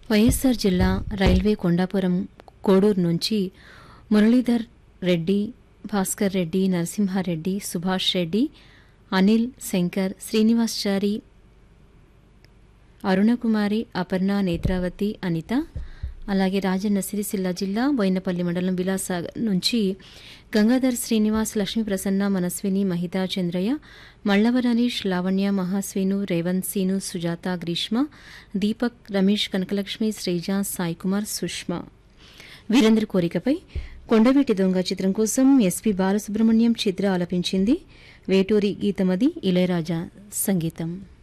వైఎస్సార్ జిల్లా రైల్వే కొండాపురం కోడూరు నుంచి మురళీధర్ రెడ్డి భాస్కర్ రెడ్డి నరసింహారెడ్డి సుభాష్ రెడ్డి అనిల్ శంకర్ శ్రీనివాస్చారి అరుణకుమారి అపర్ణ నేత్రావతి అనిత అలాగే రాజన్న సిరిసిల్ల జిల్లా బోయినపల్లి మండలం విలాసాగర్ నుంచి గంగాధర్ శ్రీనివాస్ లక్ష్మీ ప్రసన్న మనస్విని మహితా చంద్రయ్య మల్లవ నరీష్ లావణ్య మహాశ్వీను రేవంత్ సీను సుజాత గ్రీష్మ దీపక్ రమేష్ కనకలక్ష్మి శ్రీజ సాయికుమార్ సుష్మా వీరందరి కోరికపై కొండవీటి దొంగ చిత్రం కోసం ఎస్పి బాలసుబ్రహ్మణ్యం చిత్ర ఆలపించింది వేటూరి గీతమది ఇళయరాజా సంగీతం